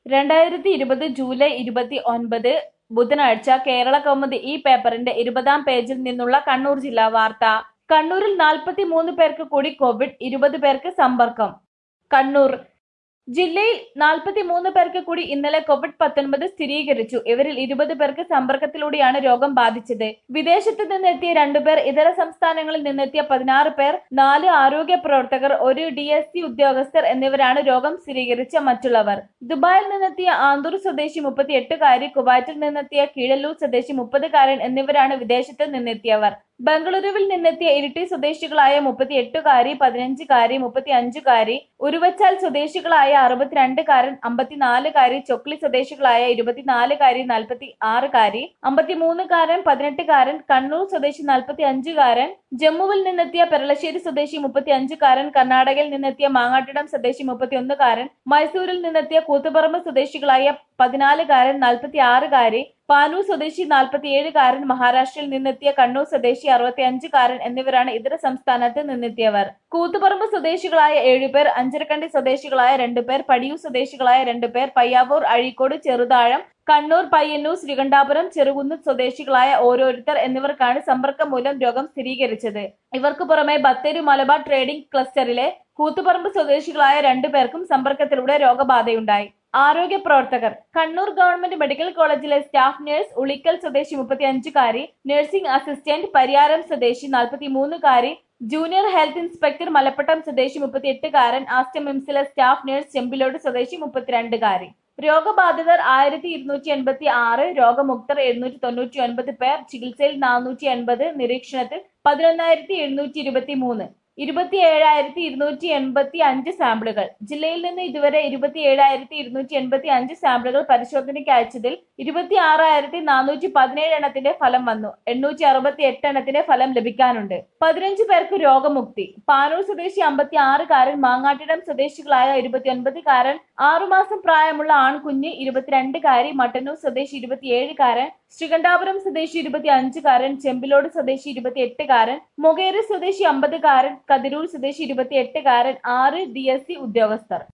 രണ്ടായിരത്തി ഇരുപത് ജൂലൈ ഇരുപത്തി ഒൻപത് ബുധനാഴ്ച കേരള കൗമുദി ഈ പേപ്പറിന്റെ ഇരുപതാം പേജിൽ നിന്നുള്ള കണ്ണൂർ ജില്ലാ വാർത്ത കണ്ണൂരിൽ നാൽപ്പത്തി മൂന്ന് പേർക്ക് കൂടി കോവിഡ് ഇരുപത് പേർക്ക് സമ്പർക്കം കണ്ണൂർ ജില്ലയിൽ നാൽപ്പത്തി മൂന്ന് പേർക്ക് കൂടി ഇന്നലെ കോവിഡ് പത്തൊൻപത് സ്ഥിരീകരിച്ചു ഇവരിൽ ഇരുപത് പേർക്ക് സമ്പർക്കത്തിലൂടെയാണ് രോഗം ബാധിച്ചത് വിദേശത്ത് നിന്നെത്തിയ രണ്ടുപേർ ഇതര സംസ്ഥാനങ്ങളിൽ നിന്നെത്തിയ പതിനാറ് പേർ നാല് ആരോഗ്യ പ്രവർത്തകർ ഒരു ഡി എസ് സി ഉദ്യോഗസ്ഥർ എന്നിവരാണ് രോഗം സ്ഥിരീകരിച്ച മറ്റുള്ളവർ ദുബായിൽ നിന്നെത്തിയ ആന്തൂർ സ്വദേശി മുപ്പത്തിയെട്ടുകാരി കുവൈറ്റിൽ നിന്നെത്തിയ കീഴല്ലൂർ സ്വദേശി മുപ്പതുകാരൻ എന്നിവരാണ് വിദേശത്ത് നിന്നെത്തിയവർ ബംഗളൂരുവിൽ നിന്നെത്തിയ ഇരിട്ടി സ്വദേശികളായ മുപ്പത്തിയെട്ടുകാരി പതിനഞ്ചുകാരി മുപ്പത്തി അഞ്ചുകാരി ഉരുവച്ചാൽ സ്വദേശികളായ അറുപത്തിരണ്ടുകാരൻ അമ്പത്തിനാലുകാരി ചൊക്ലി സ്വദേശികളായ ഇരുപത്തിനാലുകാരി നാൽപ്പത്തി ആറുകാരി അമ്പത്തിമൂന്നുകാരൻ പതിനെട്ടുകാരൻ കണ്ണൂർ സ്വദേശി നാൽപ്പത്തി അഞ്ചുകാരൻ ജമ്മുവിൽ നിന്നെത്തിയ പെരളശ്ശേരി സ്വദേശി മുപ്പത്തി അഞ്ചുകാരൻ കർണാടകയിൽ നിന്നെത്തിയ മാങ്ങാട്ടിടം സ്വദേശി മുപ്പത്തിയൊന്നുകാരൻ മൈസൂരിൽ നിന്നെത്തിയ കൂത്തുപറമ്പ് സ്വദേശികളായ പതിനാലുകാരൻ നാൽപ്പത്തി ആറുകാരി പാനൂർ സ്വദേശി നാൽപ്പത്തിയേഴുകാരൻ മഹാരാഷ്ട്രയിൽ നിന്നെത്തിയ കണ്ണൂർ സ്വദേശി അറുപത്തിയഞ്ചുകാരൻ എന്നിവരാണ് ഇതര സംസ്ഥാനത്ത് നിന്നെത്തിയവർ കൂത്തുപറമ്പ് സ്വദേശികളായ ഏഴുപേർ അഞ്ചരക്കണ്ടി സ്വദേശികളായ രണ്ടുപേർ പടിയൂർ സ്വദേശികളായ രണ്ടുപേർ പയ്യാവൂർ അഴീക്കോട് ചെറുതാഴം കണ്ണൂർ പയ്യന്നൂർ ശ്രീകണ്ഠാപുരം ചെറുകുന്ന് സ്വദേശികളായ ഓരോരുത്തർ എന്നിവർക്കാണ് സമ്പർക്കം മൂലം രോഗം സ്ഥിരീകരിച്ചത് ഇവർക്ക് പുറമെ ബത്തേരി മലബാർ ട്രേഡിംഗ് ക്ലസ്റ്ററിലെ കൂത്തുപറമ്പ് സ്വദേശികളായ രണ്ടുപേർക്കും സമ്പർക്കത്തിലൂടെ രോഗബാധയുണ്ടായി ആരോഗ്യ പ്രവർത്തകർ കണ്ണൂർ ഗവൺമെന്റ് മെഡിക്കൽ കോളേജിലെ സ്റ്റാഫ് നഴ്സ് ഉളിക്കൽ സ്വദേശി മുപ്പത്തിയഞ്ചുകാരി നഴ്സിംഗ് അസിസ്റ്റന്റ് പരിയാരം സ്വദേശി നാൽപ്പത്തിമൂന്നുകാരി ജൂനിയർ ഹെൽത്ത് ഇൻസ്പെക്ടർ മലപ്പട്ടം സ്വദേശി മുപ്പത്തിയെട്ടുകാരൻ ആസ്റ്റമിംസിലെ സ്റ്റാഫ് നഴ്സ് ചെമ്പിലോട് സ്വദേശി മുപ്പത്തിരണ്ടുകാരി രോഗബാധിതർ ആയിരത്തി ഇരുന്നൂറ്റി എൺപത്തി ആറ് രോഗമുക്തർ എഴുന്നൂറ്റി തൊണ്ണൂറ്റി ഒൻപത് പേർ ചികിത്സയിൽ നാനൂറ്റി എൺപത് നിരീക്ഷണത്തിൽ പതിനൊന്നായിരത്തി എഴുന്നൂറ്റി ഇരുപത്തി മൂന്ന് ഇരുപത്തി ഏഴായിരത്തി ഇരുന്നൂറ്റി എൺപത്തി അഞ്ച് സാമ്പിളുകൾ ജില്ലയിൽ നിന്ന് ഇതുവരെ ഇരുപത്തി ഏഴായിരത്തി ഇരുന്നൂറ്റി എൺപത്തി അഞ്ച് സാമ്പിളുകൾ പരിശോധനയ്ക്ക് അയച്ചതിൽ ഇരുപത്തി ആറായിരത്തി നാനൂറ്റി പതിനേഴ് എണ്ണത്തിന്റെ ഫലം വന്നു എണ്ണൂറ്റി അറുപത്തി എട്ട് എണ്ണത്തിന്റെ ഫലം ലഭിക്കാനുണ്ട് പതിനഞ്ച് പേർക്ക് രോഗമുക്തി പാനൂർ സ്വദേശി അമ്പത്തി ആറുകാരൻ മാങ്ങാട്ടിടം സ്വദേശികളായ ഇരുപത്തിയൊൻപതുകാരൻ ആറുമാസം പ്രായമുള്ള ആൺകുഞ്ഞ് ഇരുപത്തിരണ്ടുകാരി മട്ടന്നൂർ സ്വദേശി ഇരുപത്തിയേഴുകാരൻ ശ്രീകണ്ഠാപുരം സ്വദേശി ഇരുപത്തി അഞ്ചുകാരൻ ചെമ്പിലോട് സ്വദേശി ഇരുപത്തി എട്ടുകാരൻ മൊകേരി സ്വദേശി അമ്പതുകാരൻ കതിരൂർ സ്വദേശി ഇരുപത്തി എട്ടുകാരൻ ആറ് ഡി എസ് സി ഉദ്യോഗസ്ഥർ